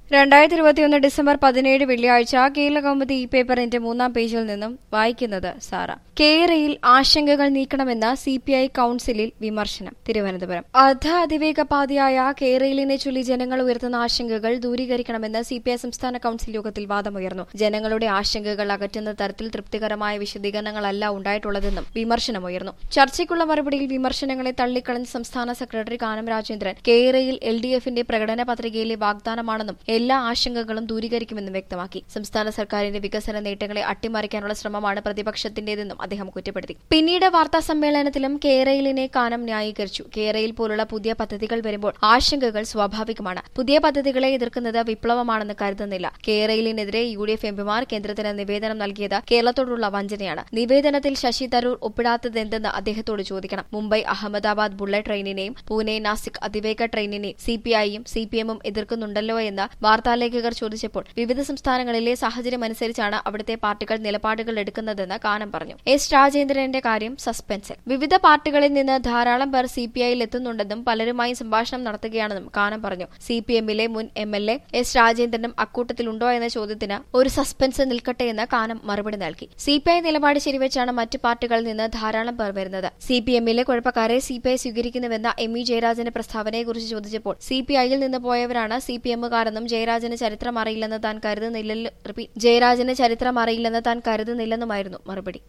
രണ്ടായിരത്തി ഇരുപത്തിയൊന്ന് ഡിസംബർ പതിനേഴ് വെള്ളിയാഴ്ച കേരള കൗമുദി ഈ പേപ്പറിന്റെ മൂന്നാം പേജിൽ നിന്നും വായിക്കുന്നത് സാറ കേരയിൽ ആശങ്കകൾ നീക്കണമെന്ന സി പി ഐ കൌൺസിലിൽ വിമർശനം തിരുവനന്തപുരം അർദ്ധ അതിവേഗ പാതയായ കേരളിനെ ചൊല്ലി ജനങ്ങൾ ഉയർത്തുന്ന ആശങ്കകൾ ദൂരീകരിക്കണമെന്ന് സി പി ഐ സംസ്ഥാന കൌൺസിൽ യോഗത്തിൽ വാദമുയർന്നു ജനങ്ങളുടെ ആശങ്കകൾ അകറ്റുന്ന തരത്തിൽ തൃപ്തികരമായ വിശദീകരണങ്ങളല്ല ഉണ്ടായിട്ടുള്ളതെന്നും വിമർശനമുയർന്നു ചർച്ചയ്ക്കുള്ള മറുപടിയിൽ വിമർശനങ്ങളെ തള്ളിക്കളഞ്ഞ സംസ്ഥാന സെക്രട്ടറി കാനം രാജേന്ദ്രൻ കേരയിൽ എൽ ഡി എഫിന്റെ പ്രകടന പത്രികയിലെ വാഗ്ദാനമാണെന്നും എല്ലാ ആശങ്കകളും ദൂരീകരിക്കുമെന്നും വ്യക്തമാക്കി സംസ്ഥാന സർക്കാരിന്റെ വികസന നേട്ടങ്ങളെ അട്ടിമറിക്കാനുള്ള ശ്രമമാണ് പ്രതിപക്ഷത്തിന്റേതെന്നും അദ്ദേഹം കുറ്റപ്പെടുത്തി പിന്നീട് വാർത്താ സമ്മേളനത്തിലും കേരളിനെ കാനം ന്യായീകരിച്ചു കേരയിൽ പോലുള്ള പുതിയ പദ്ധതികൾ വരുമ്പോൾ ആശങ്കകൾ സ്വാഭാവികമാണ് പുതിയ പദ്ധതികളെ എതിർക്കുന്നത് വിപ്ലവമാണെന്ന് കരുതുന്നില്ല കേരളിനെതിരെ യു ഡി എഫ് എംപിമാർ കേന്ദ്രത്തിന് നിവേദനം നൽകിയത് കേരളത്തോടുള്ള വഞ്ചനയാണ് നിവേദനത്തിൽ ശശി തരൂർ ഒപ്പിടാത്തതെന്തെന്ന് അദ്ദേഹത്തോട് ചോദിക്കണം മുംബൈ അഹമ്മദാബാദ് ബുള്ളറ്റ് ട്രെയിനിനെയും പൂനെ നാസിക് അതിവേഗ ട്രെയിനിനെയും സി പി ഐയും സി പി എമ്മും എതിർക്കുന്നുണ്ടല്ലോ എന്ന് വാർത്താലേഖകർ ചോദിച്ചപ്പോൾ വിവിധ സംസ്ഥാനങ്ങളിലെ സാഹചര്യമനുസരിച്ചാണ് അവിടുത്തെ പാർട്ടികൾ നിലപാടുകൾ എടുക്കുന്നതെന്ന് കാനം പറഞ്ഞു എസ് രാജേന്ദ്രന്റെ കാര്യം സസ്പെൻസിൽ വിവിധ പാർട്ടികളിൽ നിന്ന് ധാരാളം പേർ സി പി ഐയിൽ എത്തുന്നുണ്ടെന്നും പലരുമായി സംഭാഷണം നടത്തുകയാണെന്നും കാനം പറഞ്ഞു സി പി എമ്മിലെ മുൻ എം എൽ എ എസ് രാജേന്ദ്രനും അക്കൂട്ടത്തിലുണ്ടോ എന്ന ചോദ്യത്തിന് ഒരു സസ്പെൻസ് നിൽക്കട്ടെ എന്ന് കാനം മറുപടി നൽകി സി പി ഐ നിലപാട് ശരിവെച്ചാണ് മറ്റു പാർട്ടികളിൽ നിന്ന് ധാരാളം പേർ വരുന്നത് സി പി എമ്മിലെ കുഴപ്പക്കാരെ സി പി ഐ സ്വീകരിക്കുന്നുവെന്ന എം ഇ ജയരാജന്റെ പ്രസ്താവനയെക്കുറിച്ച് ചോദിച്ചപ്പോൾ സി പി ഐയിൽ നിന്ന് പോയവരാണ് സി പി എമ്മുകാരെന്നും ജയരാജന് ചരിത്രം അറിയില്ലെന്ന് താൻ കരുതുന്നില്ലെന്ന് റിപ്പീറ്റ് ജയരാജന് ചരിത്രം അറിയില്ലെന്ന് താൻ കരുതുന്നില്ലെന്നുമായിരുന്നു മറുപടി